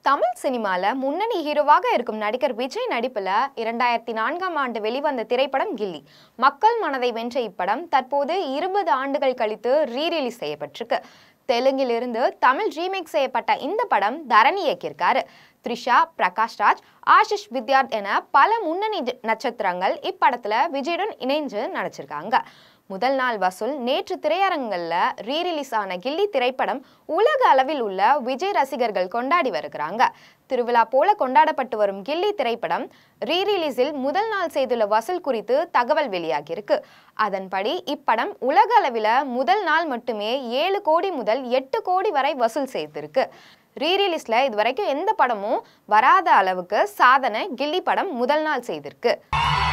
தமிழ் சினிமால முன்னணி ஹீரோவாக இருக்கும் நடிகர் விஜய் நடிப்புல இரண்டாயிரத்தி நான்காம் ஆண்டு வெளிவந்த திரைப்படம் கில்லி மக்கள் மனதை வென்ற இப்படம் தற்போது இருபது ஆண்டுகள் கழித்து ரீரிலீஸ் செய்யப்பட்டிருக்கு தெலுங்கிலிருந்து தமிழ் ரீமேக் செய்யப்பட்ட இந்த படம் தரணி இயக்கியிருக்காரு த்ரிஷா பிரகாஷ் ராஜ் ஆஷிஷ் வித்யார்த் என பல முன்னணி ஜ- நட்சத்திரங்கள் இப்படத்துல விஜயுடன் இணைஞ்சு நடிச்சிருக்காங்க முதல் நாள் வசூல் நேற்று திரையரங்குகள்ல ரீரிலீஸ் ஆன கில்லி திரைப்படம் உலக அளவில் உள்ள விஜய் ரசிகர்கள் கொண்டாடி வருகிறாங்க திருவிழா போல கொண்டாடப்பட்டு வரும் கில்லி திரைப்படம் ரீரிலீஸில் முதல் நாள் செய்துள்ள வசூல் குறித்து தகவல் வெளியாகியிருக்கு அதன்படி இப்படம் உலக அளவில் முதல் நாள் மட்டுமே ஏழு கோடி முதல் எட்டு கோடி வரை வசூல் செய்திருக்கு ரீரிலீஸ்ல இதுவரைக்கும் எந்த படமும் வராத அளவுக்கு சாதனை கில்லி படம் முதல் நாள் செய்திருக்கு